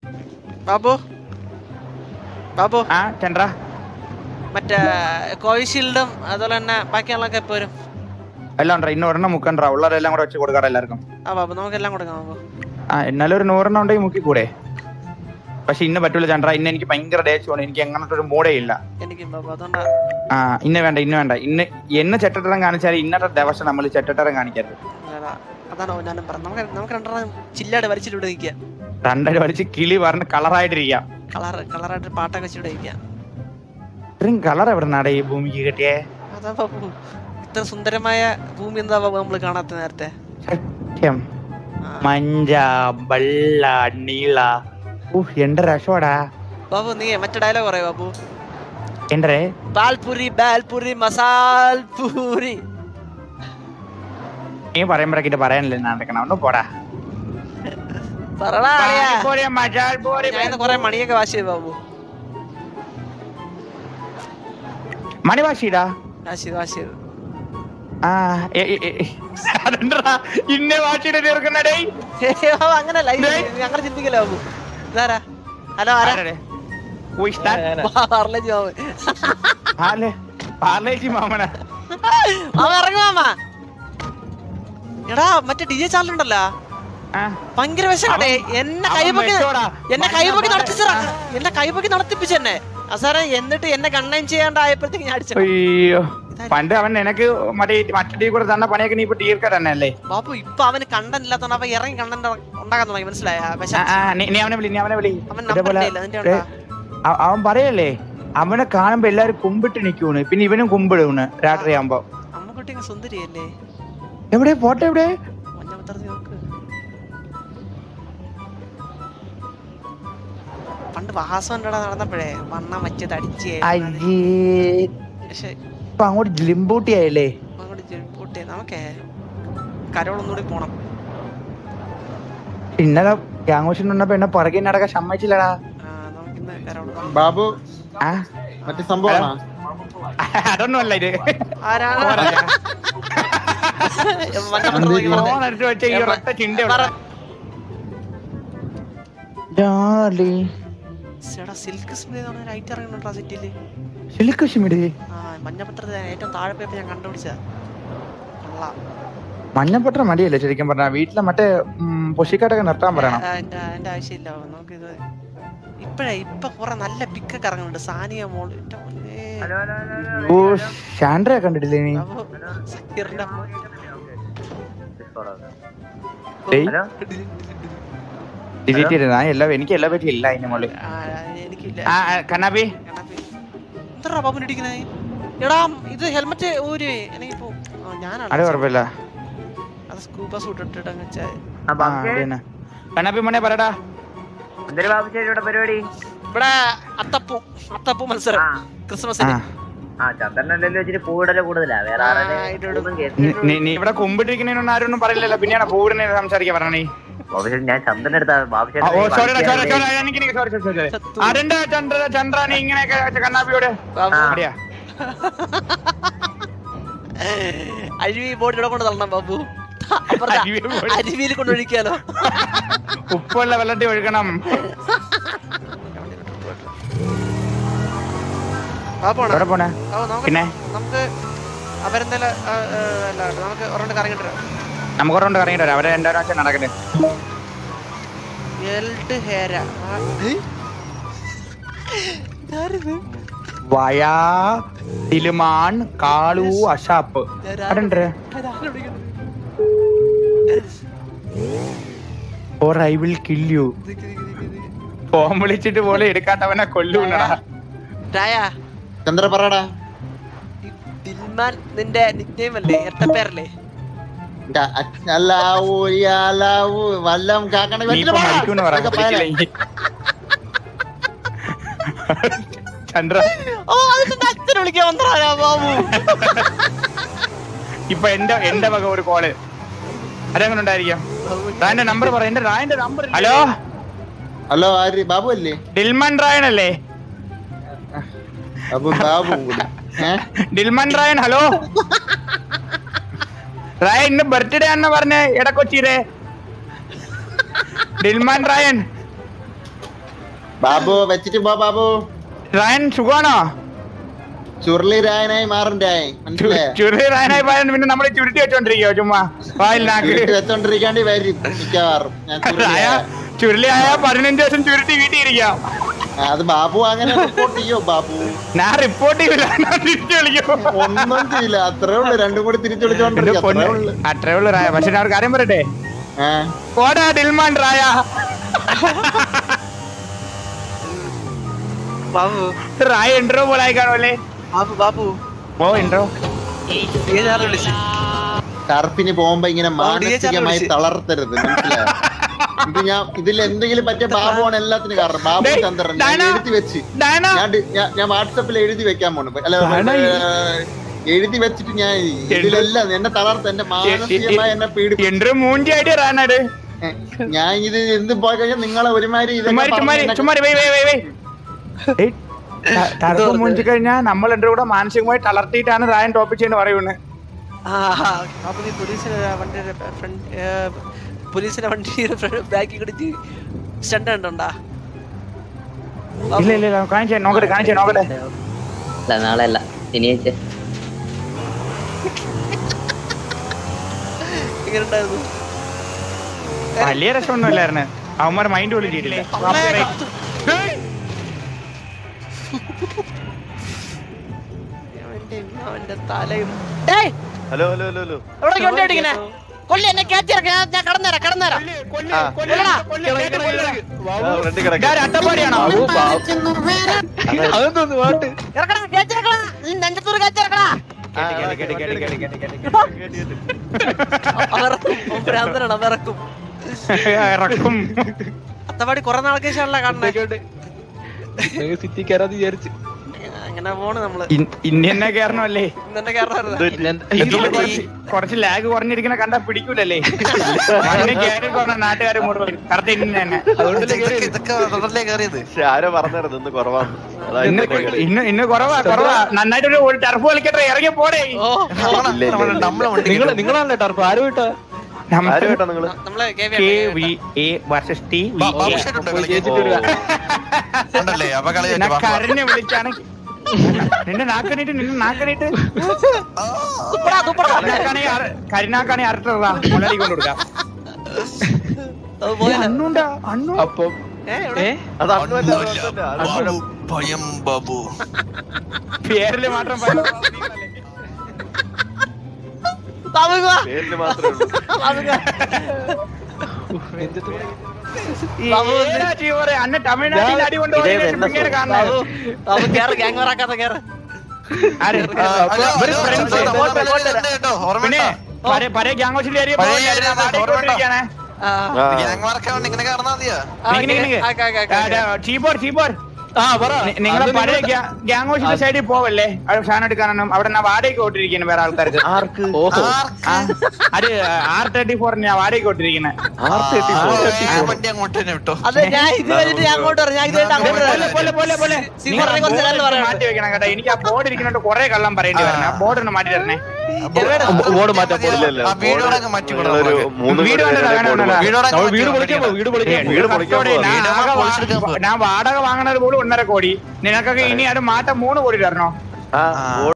ബാബു ബാബു ആ ചന്ദ്ര മറ്റേ കോവിഷീൽഡും അതുപോലെ തന്നെ ബാക്കിയുള്ളതൊക്കെ എപ്പോ വരും എല്ലാം ഉണ്ടോ ഇന്ന് ഒരെണ്ണം മുക്കണ്ടാ ഉള്ളവരെല്ലാം കൂടെ വെച്ച് കൊടുക്കാറ എല്ലാവർക്കും ആ ബാബു നമുക്കെല്ലാം കൊടുക്കാം ബാബു ആ എന്നാലും ഒരു നൂറെണ്ണം ഉണ്ടെങ്കിൽ മുക്കിക്കൂടെ പക്ഷെ ഇന്ന് പറ്റൂല ചന്ദ്ര ഇന്ന് എനിക്ക് ഭയങ്കര ദേഷ്യമാണ് എനിക്ക് അങ്ങനത്തെ ഒരു മൂടേ ഇല്ല എനിക്കും ബാബു അതുകൊണ്ടാ ആ ഇന്ന് വേണ്ട ഇന്ന് വേണ്ട ഇന്ന് എന്ന് ചെറ്റട്ടരം കാണിച്ചാൽ ഇന്നത്തെ ദിവസം നമ്മൾ ചെറ്റട്ടരം കാണിക്കരുത് അതാ, അതാണ് ഞാനും പറഞ്ഞത് നമുക്ക് നമുക്ക് രണ്ടെണ്ണം ചില്ലാട് വലിച്ചിട്ട് നിൽക്കുക രണ്ടര വലിച്ച് കിളി പറഞ്ഞ് കളറായിട്ടിരിക്കാം കളർ കളറായിട്ട് പാട്ടൊക്കെ വെച്ചിട്ട് നിൽക്കുക ഇത്രയും കളർ എവിടെ നാടേ ഈ ഭൂമിക്ക് കിട്ടിയേ അതാ ബാബു ഇത്ര സുന്ദരമായ ഭൂമി എന്താ ബാബു നമ്മൾ കാണാത്ത നേരത്തെ സത്യം ആ. മഞ്ച വെള്ള നീള ഊഹ് എന്റെ രസോടാ ബാബു നീ മറ്റേ ഡയലോഗ് പറയോ ബാബു എന്റെ ബാൽപുരി ബാൽപുരി മസാൽ പൂരി നീ പറയുമ്പോഴേക്കിട്ട് പറയാനില്ല നടക്കണം ഒന്ന് പോടാ പറടാ അളിയാ. പാനിപൂരി, മസാൽ പൂരി, ഞാൻ ഇന്ന് കൊറേ മണിയൊക്കെ വാശി ചെയ്തു ബാബു മണിവാശിടാ വാശി ചെയ്തു വാശി ചെയ്തു ആ എ- എ- എ- അതെന്താ ഇന്നെ വാശിയുടെ തീർക്കുന്നടേ ഹേ, ബാബു അങ്ങനല്ല ഇത് ഡേയ്. ഞങ്ങൾ ചിന്തിക്കില്ല ബാബു ഇതാരാ ഹലോ ആരാ പറഞ്ഞു ബാബു പാർലേജി മാമന അവൻ ഇറങ്ങു മാമ എടാ മറ്റേ ഡി ജെ ചാനലുണ്ടല്ലോ ആ, ഭയങ്കര വിശക്കട്ടെ എന്നെ അവൻ കൈപൊക്കി വെച്ചോടാ. എന്നെ മഞ്ഞ കൈപൊക്കി പാല. നടത്തിച്ചറ എന്നെ കൈപൊക്കി നടത്തിപ്പിച്ച് എന്നെ അവസാനം എന്നിട്ട് എന്നെ കണ്ണൈൻ ചെയ്യാണ്ടായപ്പോഴത്തേക്ക് ഞാൻ അടിച്ചു അയ്യോ പണ്ട് അവൻ നിനക്ക് മറ്റേ മറ്റേ ടീ കൂടെ തന്ന പണിയൊക്കെ നീ ഇപ്പൊ തീർക്ക തന്നെ അല്ലേ ബാബു ഇപ്പൊ അവന് കണ്ടന്റ് ഇല്ലാത്തോണ്ട് അവൻ ഇറങ്ങി കണ്ടന്റ് ഉണ്ടാക്കാൻ തുടങ്ങി മനസ്സിലായ പക്ഷെ ആ, ആ, നീ നീ അവനെ വിളി നീ അവനെ വിളി അവൻ ഇതേപോലെ, നമ്പർ ഇല്ല അതിന്റെ ഏ, അ- അവൻ പറയല്ലേ അവനെ കാണുമ്പോ എല്ലാരും കുമ്പിട്ട് നിക്കൂണ് പിന്നെ ഇവനും കുമ്പിടൂണ് രാത്രി ആവുമ്പോ അമ്മക്കുട്ടി അങ്ങ് സുന്ദരിയല്ലേ എവിടെ ഫോട്ടോ എവിടെ മഞ്ഞപ്പത്രത്തിൽ നോക്ക് പണ്ട് വാസവന്റെ അവിടെ നടന്നപ്പോഴേ വണ്ണം വെച്ച് തടിച്ച് അയ്യേ പക്ഷെ ഇപ്പൊ അങ്ങോട്ട് ജിലിമ്പൂട്ടിയായല്ലേ അങ്ങോട്ട് ചെരുപ്പൂട്ടെ നമുക്കേ കരോളൊന്നുകൂടി പോണം ഇന്നലെ ഗ്യാങ്ങോഷൻ വന്നപ്പോ എന്നെ പുറകെ നടക്കാൻ സമ്മതിച്ചില്ലടാ ആ നമുക്കിന്ന് കരോള് ബാബു ആ മറ്റേ സംഭവമാണോ അതൊന്നും അല്ല ഇത് ആരാണ് മഞ്ഞപ്പത്രത്തിൽ എന്ത് പറഞ്ഞെ. ഫോൺ എടുത്ത് വെച്ച ഈ ഒരൊറ്റ ചിന്തയുള്ളൂ. പറ. Darling. ചേട്ടാ സിൽക്ക് സ്മിത എന്ന് പറഞ്ഞ ലൈറ്റ് ഇറങ്ങുന്നുണ്ടോ സിറ്റിയില് സിൽക്ക് കശ്മീരി ആ മഞ്ഞപ്പത്രത്തിൽ ഏറ്റവും താഴെ പോയപ്പോ ഞാൻ കണ്ടുപിടിച്ചതാ കൊള്ളാം മഞ്ഞപ്പട്ട മടിയല്ലേ ശരിക്കും പറഞ്ഞാ വീട്ടിലെ മറ്റേ പൊഷിക്കാട്ടൊക്കെ നിർത്താൻ പറയണം ആ, എന്റെ എന്റെ ആവശ്യമില്ല നമുക്കിത് ഇപ്പഴേ ഇപ്പൊ കുറെ നല്ല പിക്കൊക്കെ ഇറങ്ങുന്നുണ്ട് സാനിയ മോള് എന്റെ പൊന്നേ. ഓ ഷാൻഡ്രയെ കണ്ടിട്ടില്ലേ നീ അപ്പൊ സക്കീറിന്റെ അമ്മ. ഏയ് ഡിലീറ്റ് ചെയ്തത് ഞാൻ എല്ലാം എനിക്ക് എല്ലാം പറ്റി ഇല്ല അതിന്റെ മോള് ആ, എനിക്കില്ല ആ ആ, കണ്ണാപ്പി എന്താ ബാബു ഇടിക്കണേ എടാ ഇത് ഹെൽമെറ്റ് ഊരി എനിക്ക് പോ ആ, അത് ഞാനാണ് കുഴപ്പമില്ല അത് സ്കൂബ സൂട്ട് ഇട്ടിട്ട് അങ്ങ് വെച്ചാ ആ, അതന്നെ. കണ്ണാപ്പി മോനെ പറയടാ എന്തൊരു ബാബുശ്ശേരി ഇവിടെ പരിപാടി ഇവിടെ അത്തപ്പൂ അത്തപ്പൂ മത്സരം ആ ആ ക്രിസ്മസിന് ആ ചന്ദ്രനല്ലേ വെച്ചിട്ട് പൂവിടല് കൂടുതലാ വേറെ ആ, ആരുടെ ഇടും, ഇടും. ഒന്നും കേസ് നീ- നീ- നീ ഇവിടെ കുമ്പിട്ടിരിക്കുന്നതിനൊന്നും ആരും ഒന്നും പറയില്ലല്ലോ പിന്നെയാണ് പൂടിനെ സംസാരിക്കാൻ പറഞ്ഞ നീ ബാബുശ്ശേരി ഞാൻ ചന്ദ്രൻ എടുത്താ ആ, oh sorry sorry Babusseri sorry എനിക്ക് എനിക്ക് സോറി സോറി സോറി ചത്തു. അതെന്താ ചന്ദ്ര ചന്ദ്ര നീ ഇങ്ങനെയൊക്കെ കണ്ണാപ്പിയോട് ബാബു അടിയാ അരുവി ബോർഡ് ഇവിടെ കൊണ്ട് തള്ളണം ബാബു അപ്പുറത്തെ അരുവി board. അരുവിയിൽ കൊണ്ട് ഒഴിക്കാലോ ഉപ്പുള്ള വെള്ളത്തിൽ ഒഴുകണം ബാബുണോ എവിടെ പോണേ ഓ നമുക്ക് പിന്നെ? നമുക്ക് അവരെന്തായാലും ആ, ആ, അല്ല നമുക്ക് ഒരെണ്ണം കറങ്ങിട്ട് വരാം നമുക്ക് ഒരെണ്ണം ഇറങ്ങിട്ട് വരാം അവരെ എന്താ വെച്ചാൽ നടക്കട്ടെ എൽഡ് ഹേര ആ, ഏ? ഇതാരിത്? വയാ ദിലുമാൻ കാളു അഷാപ്പ് ഇതാരാ? അതെന്തേ ഇതാരാ വിളിക്കുന്നത്? Or I will kill you ദിക്ക് ദിക്ക് ദിക്ക് ദിക്ക്. ഫോൺ വിളിച്ചിട്ട് പോലും എടുക്കാത്തവനെ കൊല്ലൂന്നടാ രായ, ചന്ദ്ര പറയടാ ഈ ദിൽമാൻ നിന്റെ നിക്നെയിം അല്ലേ എട്ടപ്പേരല്ലേ ഗ- അ- അല്ലാവൂ യാ അല്ലാവൂ വല്ലം കാക്കണ നീ ഇപ്പൊ മരിക്കൂന്ന് പറ വിളിച്ചില്ലെങ്കിൽ. ചന്ദ്ര ഓ അത് നിന്റെ അച്ഛനെ വിളിക്കാൻ വന്നതാ ബാബു ഇപ്പൊ എന്റെ എന്റെ വക ഒരു കോള് അതെങ്ങനെ ഉണ്ടായിരിക്കാം റായന്റെ നമ്പർ പറ എന്റെ റായന്റെ നമ്പർ ഹലോ ഹലോ ആര് ബാബു അല്ലേ ഡിൽമൻ റായൻ അല്ലേ ബാബു ബാബു കൂടി ഏ ഡിൽമൻ റായൻ ഹലോ റായൻ ഇന്ന് ബർത്ത്ഡേ ആണെന്ന് പറഞ്ഞ എടക്കൊച്ചിരെ ഡിൽമൻ റായൻ ബാബു വെച്ചിട്ട് പോ ബാബു റയൻ സുഖാണോ ചുരുളി രായനായി മാറണ്ടായി മനസ്സിലായോ ചുരുളി റയനായി പോയാൽ പിന്നെ നമ്മൾ ചുരുട്ടി വെച്ചോണ്ടിരിക്കോ ചുമ്മാ വായിൽ നാക്ക് വീട്ടിൽ വെച്ചോണ്ടിരിക്കാണ്ടി വരും മിക്കവാറും ഞാൻ ചുരുളി ആയ ആയ. ചുരുളി ആയ പതിനഞ്ച് ദിവസം ചുരുട്ടി വീട്ടിൽ ഇരിക്കാം ആ, അത് ബാബു അങ്ങനെ റിപ്പോർട്ട് ചെയ്യോ ബാബു ഞാൻ റിപ്പോർട്ട് ചെയ്യില്ല ഞാൻ തിരിച്ചു വിളിക്കും ഒന്നും ചെയ്യില്ല അത്രേ ഉള്ളു രണ്ടും കൂടി തിരിച്ചു എന്റെ വിളിച്ചോണ്ടിരിക്കും പൊന്ന് അത്രേ ഉള്ളു അത്രേ ഉള്ളു റായ പക്ഷെ ഞാൻ ഒരു കാര്യം പറയട്ടെ ആ ഓടാ ഡിൽമാൻ റായ ബാബു റായ ഇൻട്രോ പോലെ ആയി കാണുമല്ലേ ബാബു ബാബു ഓ ഇൻട്രോ ഏതാറ് വിളിച്ചു ടർഫിന് പോകുമ്പോ ഇങ്ങനെ ബാബു ഡി എച്ച് ആർ മാനസികമായി വിളിച്ച്. തളർത്തരുത് മനസ്സിലായോ ഇത് ഞാൻ ഇതിൽ എന്തെങ്കിലും പറ്റിയ ബാബുവാണ് എല്ലാത്തിനും കാരണം ബാബു ഡേയ്, ചന്ദ്രൻ ഞാൻ ഡയന. എഴുതി വെച്ച് ഡയന ഞാൻ ഡി- ഞാൻ- ഞാൻ വാട്സപ്പിൽ എഴുതി വെക്കാൻ പോണു അല്ല ഡയന, ഏ, എഴുതി വെച്ചിട്ട് ഞാൻ ഇതിലെല്ലാം എന്നെ തളർത്ത എന്നെ മാനസികമായി എന്നെ പീഡിപ്പിച്ചു എന്റെ മൂഞ്ചി ആയിട്ട് റാനാട് ഏ, ഞാൻ ഇത് എന്ത് പോയി കഴിഞ്ഞാൽ നിങ്ങളെ ഒരുമാതിരി ഇതൊക്കെ ചുമ്മാരി പറഞ്ഞ് ചുമ്മാരി എന്നെ- ചുമ്മാരി വൈ വൈ വൈ വൈ ഏയ്, ത- തറപ്പ് മൂഞ്ചി കഴിഞ്ഞാൽ നമ്മൾ എന്റെ കൂടെ മാനസികമായി തളർത്തിയിട്ടാണ് റായൻ ടോപ്പിക് ചെയ്യുന്നത് പറയുന്നത് ആ ആ, ബാബു നീ പോലീസിനെ വണ്ടിയുടെ ഫ്രണ്ട് പോലീസിനെ വണ്ടിയുടെ ബാക്കിൽ കിടത്തി സ്റ്റണ്ട് കണ്ടോണ്ടാ ഇല്ല ഇല്ല ഇല്ല കാണിച്ചേ നോക്കട്ടെ കാണിച്ചേ നോക്കട്ടെ അല്ല നാളെ അല്ല ശനിയാഴ്ച എങ്ങനെ ഉണ്ടായിരുന്നു വലിയ രസമൊന്നും ഇല്ലായിരുന്നു അവന്മാർ മൈൻഡ് പോലും ചെയ്തില്ല അവന്റെ അവന്റെ തലയും ഡേയ് ഹലോ ഹലോ ഹലോ ഹലോ എവിടെ വണ്ടി ഓടിക്കണേ കൊല്ലി എന്നെ കയറ്റിറക്ക ഞാൻ ഞാൻ കടന്നേരാ കടന്നേരാ ഫ്രണ്ട് കിടക്കാം അട്ടപ്പാടിയാണോ അതെന്തോന്ന് പാട്ട് ഇറക്കടാ കയറ്റിറക്കടാ നീ നെഞ്ചത്തൂർ കയറ്റിറക്കടാ അവറക്കും ഭ്രാന്തനാണ് അവറക്കും ഇറക്കും അത്തപ്പാടി കുറെ നാൾക്ക് ശേഷമല്ല കാണണേ സിറ്റി കയറാന്ന് വിചാരിച്ചു അങ്ങനെ പോണ് നമ്മള് ഇന്ത്യനെ കയറണമല്ലേ ഇന്നെ കയറാറുണ്ട് കുറച്ച് കുറച്ച് ലാഗ് കുറഞ്ഞിരിക്കണ കണ്ടാ പിടിക്കൂലല്ലേ മണ്ണിൽ കയറി കുറഞ്ഞ നാട്ടുകാർ മുഴുവൻ കറക്റ്റ് ഇന്ത്യ തന്നെ പക്ഷെ ആരോ പറഞ്ഞായിരുന്നു ഇന്ന് കുറവാന്ന് അതാ ഇന്ന് ഇന്നത്തെ കളി. ഇന്ന് ഇന്ന് കുറവാ കുറവാ നന്നായിട്ട് ഒരു ഒരു ടർഫ് കളിക്കട്ടെ ഇറങ്ങി പോടേ ഓ ഇല്ല, ഇല്ല, ഇല്ല. നിങ്ങൾ നിങ്ങളല്ലേ ടർഫ് ആരും വിട്ടാ ആര് കേട്ടോ നിങ്ങള് നമ്മള് K K V A versus T V A കരഞ്ഞ് വിളിച്ചാണ് നിന്റെ നാക്കണിട്ട് നിന്റെ നാക്കണിട്ട് തുപ്പടാ തുപ്പടാ കരിനാക്കാണെങ്കിൽ അറ- കരിനാക്കാണെങ്കിൽ അരട്ടതാ മുലടി കൊണ്ട് കൊടുക്കാം അത് പോയാ അണ്ണുണ്ടാ അണ്ണു അപ്പം ഏ എവിടെ? അത് അണ്ണല്ല അത് അണ്ണല്ല. അത് ഭയം ബാബു പേരില് മാത്രം ഭയം. ബാബു വാ. പേരില് മാത്രമേ ഉള്ളൂ ബാബു വാ. ഈ ബാബു ഏതാ ചീവറെ? അന്നെ തമിഴ്നാട്ടിൽ അടി കൊണ്ട് ഇതേ പോയി തന്നെ പിന്നീട് ബാബു കാണുന്നത്. ബാബു കേറ് ഗ്യാങ് വറാക്കാത്ത കേറ് ആര്? ഇവര് friends. പിന്നെ പഴയ- പഴയ ഗ്യാങ് ഹൗസിൽ കയറിയ പഴയ പോലെ ഏരിയ വാടകയ്ക്ക് ഓർമ്മ കൊടുത്തിരിക്കുകയാണ്. ആ ആ. ഇങ്ങനെ കാരണ മതിയാ ആ, നിക്ക് നിക്ക് നിക്ക്. ആക്ക്, ആക്ക്, ആക്ക്, ആ, ആക്ക്. ദാ, ചീപ്പോർ ചീപ്പോർ ആ പറ നി- നിങ്ങളെ അത് പഴയ നിങ്ങളുടെ- ഗ്യാങ് ഹൗസിന്റെ സൈഡിൽ പോവല്ലേ അവിടെ സാധനം എടുക്കാനൊന്നും അവിടെ ഞാൻ വാടകയ്ക്ക് കൊണ്ടിരിക്കുന്നു വേറെ ആൾക്കാർക്ക് ആർക്ക് ഓഹോ ആ, അത് ആർ തേർട്ടി ഫോർ ഞാൻ വാടകയ്ക്ക് കൊണ്ടിരിക്കുന്നത് ആർ തേർട്ടി ഫോർ വണ്ടി അങ്ങോട്ട് തന്നെ വിട്ടോ അത് ഞാൻ ഇത് കഴിഞ്ഞിട്ട് ഞാൻ അങ്ങോട്ട് വരാം ഞാൻ ഇത് കഴിഞ്ഞിട്ട് അങ്ങോട്ട് പോലെ വരാം പോലെ പോലെ പോലെ സി നിങ്ങൾ പറഞ്ഞ കുറച്ച് കാര്യം പറയാനുണ്ട്. മാറ്റി വെക്കണം കേട്ടോ എനിക്ക് ആ ബോർഡ് ഇരിക്കുന്നുണ്ട് കുറെ കള്ളം പറയേണ്ടി വരണം ആ ബോർഡ് ഒന്ന് മാറ്റി തരണേ ബോർഡ് മാറ്റാൻ ഇല്ലല്ലോ. ആ വീടോടൊക്കെ മാറ്റി വിടാം നിങ്ങളൊരു നമുക്ക്. മൂന്ന് വീട് പേര് കണ്ടതാ, ബോർഡ് കണ്ടതാ. മാറ്റി. വീടോടൊക്കെ നമ്മൾ മാറ്റി വീട് വിടാം. പൊളിക്കാൻ പോകും വീട് പൊളിക്കാൻ ഏ, പോകും വീട് പൊളിക്കാൻ കസ്റ്റോഡി, പോവാ. ഞാൻ വീട് ആകെ വാ- പൊളിച്ചെടുക്കാൻ പോവാ. ഞാൻ വാടക വാങ്ങണത് പോലും ഒന്നര കോടി നിനക്കൊക്കെ ഇനി അത് മാറ്റം മൂന്ന് കോടി തരണോ ആ